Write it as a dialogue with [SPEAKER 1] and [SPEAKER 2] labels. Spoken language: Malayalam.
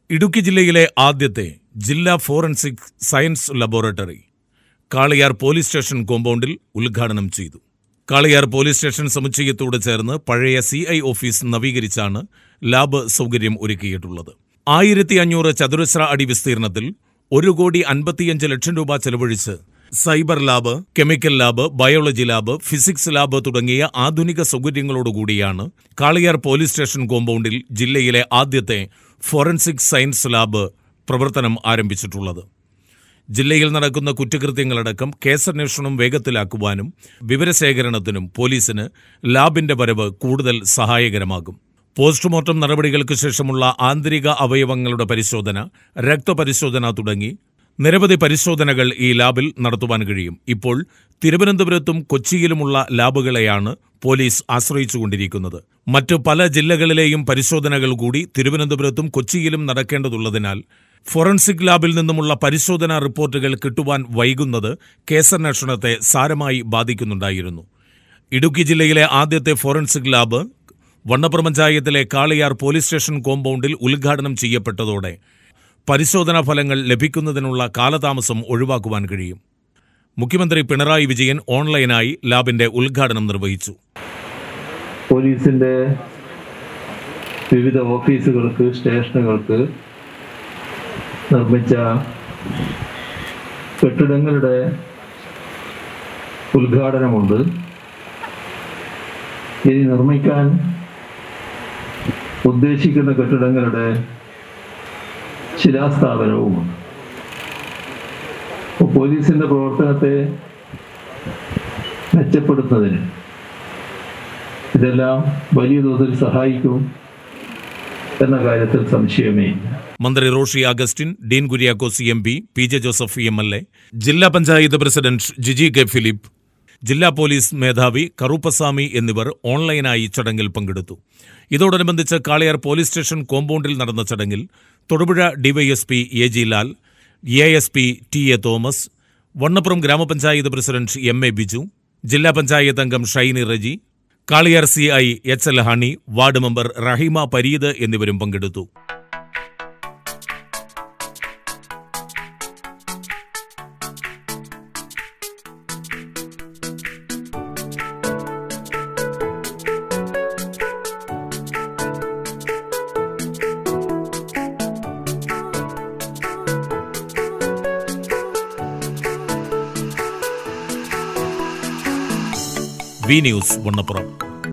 [SPEAKER 1] ഇടുക്കി ജില്ലയിലെ ആദ്യത്തെ ജില്ലാ forensic science laboratory Kaliyar police station കോമ്പൗണ്ടിൽ ഉദ്ഘാടനം ചെയ്തു കാളിയാർ പോലീസ് സ്റ്റേഷൻ സമുച്ചയത്തോട് ചേർന്ന് പഴയ സി ഐ ഓഫീസ് നവീകരിച്ചാണ് ലാബ് സൗകര്യം ഒരുക്കിയിട്ടുള്ളത് ആയിരത്തി അഞ്ഞൂറ് ചതുരശ്ര അടി വിസ്തീർണത്തിൽ ഒരു കോടി അൻപത്തിയഞ്ച് ലക്ഷം രൂപ ചെലവഴിച്ച് cyber lab chemical lab biology lab physics lab തുടങ്ങിയ ആധുനിക സൗകര്യങ്ങളോടുകൂടിയാണ് കാളിയാർ പോലീസ് സ്റ്റേഷൻ കോമ്പൗണ്ടിൽ ജില്ലയിലെ ആദ്യത്തെ ഫോറൻസിക് സയൻസ് ലാബ് പ്രവർത്തനം ആരംഭിച്ചിട്ടുള്ളത് ജില്ലയിൽ നടക്കുന്ന കുറ്റകൃത്യങ്ങളടക്കം കേസന്വേഷണം വേഗത്തിലാക്കുവാനും വിവരശേഖരണത്തിനും പോലീസിന് ലാബിന്റെ വരവ് കൂടുതൽ സഹായകരമാകും പോസ്റ്റ്മോർട്ടം നടപടികൾക്ക് ശേഷമുള്ള ആന്തരിക അവയവങ്ങളുടെ പരിശോധന രക്തപരിശോധന തുടങ്ങി നിരവധി പരിശോധനകൾ ഈ ലാബിൽ നടത്തുവാൻ കഴിയും ഇപ്പോൾ തിരുവനന്തപുരത്തും കൊച്ചിയിലുമുള്ള ലാബുകളെയാണ് പോലീസ് ആശ്രയിച്ചുകൊണ്ടിരിക്കുന്നത് മറ്റു പല ജില്ലകളിലെയും പരിശോധനകൾ കൂടി തിരുവനന്തപുരത്തും കൊച്ചിയിലും നടക്കേണ്ടതുള്ളതിനാൽ ഫോറൻസിക് ലാബിൽ നിന്നുമുള്ള പരിശോധനാ റിപ്പോർട്ടുകൾ കിട്ടുവാൻ വൈകുന്നത് കേസന്വേഷണത്തെ സാരമായി ബാധിക്കുന്നുണ്ടായിരുന്നു ഇടുക്കി ജില്ലയിലെ ആദ്യത്തെ ഫോറൻസിക് ലാബ് വണ്ണപ്പുറം പഞ്ചായത്തിലെ കാളിയാർ പോലീസ് സ്റ്റേഷൻ കോമ്പൗണ്ടിൽ ഉദ്ഘാടനം ചെയ്യപ്പെട്ടതോടെ പരിശോധനാ ഫലങ്ങൾ ലഭിക്കുന്നതിനുള്ള കാലതാമസം ഒഴിവാക്കുവാൻ കഴിയും മുഖ്യമന്ത്രി പിണറായി വിജയൻ ഓൺലൈനായി ലാബിന്റെ ഉദ്ഘാടനം നിർവഹിച്ചു
[SPEAKER 2] പോലീസിന്റെ വിവിധ ഓഫീസുകൾക്ക് സ്റ്റേഷനുകൾക്ക് നിർമ്മിച്ച കെട്ടിടങ്ങളുടെ ഉദ്ഘാടനമുണ്ട് ഇനി നിർമ്മിക്കാൻ ഉദ്ദേശിക്കുന്ന കെട്ടിടങ്ങളുടെ ശിലാസ്ഥാപനവുമുണ്ട് അപ്പോൾ പോലീസിന്റെ പ്രവർത്തനത്തെ മെച്ചപ്പെടുത്തുന്നതിന് ഇതെല്ലാം വലിയ തോതിൽ സഹായിക്കും എന്ന കാര്യത്തിൽ സംശയമേ ഇല്ല
[SPEAKER 1] മന്ത്രി Roshy Augustine Dean Kuriakose M P P J Joseph M L A ജില്ലാ പഞ്ചായത്ത് പ്രസിഡന്റ് ജിജി കെ ഫിലിപ്പ് ജില്ലാ പോലീസ് മേധാവി കറുപ്പസ്വാമി എന്നിവർ ഓൺലൈനായി ചടങ്ങിൽ പങ്കെടുത്തു ഇതോടനുബന്ധിച്ച് കാളിയാർ പോലീസ് സ്റ്റേഷൻ കോമ്പൗണ്ടിൽ നടന്ന ചടങ്ങിൽ Thodupuzha DYSP A G Lal A S P T A Thomas Vannappuram ഗ്രാമപഞ്ചായത്ത് പ്രസിഡന്റ് എം എ ബിജു ജില്ലാ പഞ്ചായത്ത് അംഗം Shiny Reji Kaliyar C I H L Honey ward member Raheema Pareed എന്നിവരും പങ്കെടുത്തു വി ന്യൂസ് വണ്ണപ്പുറം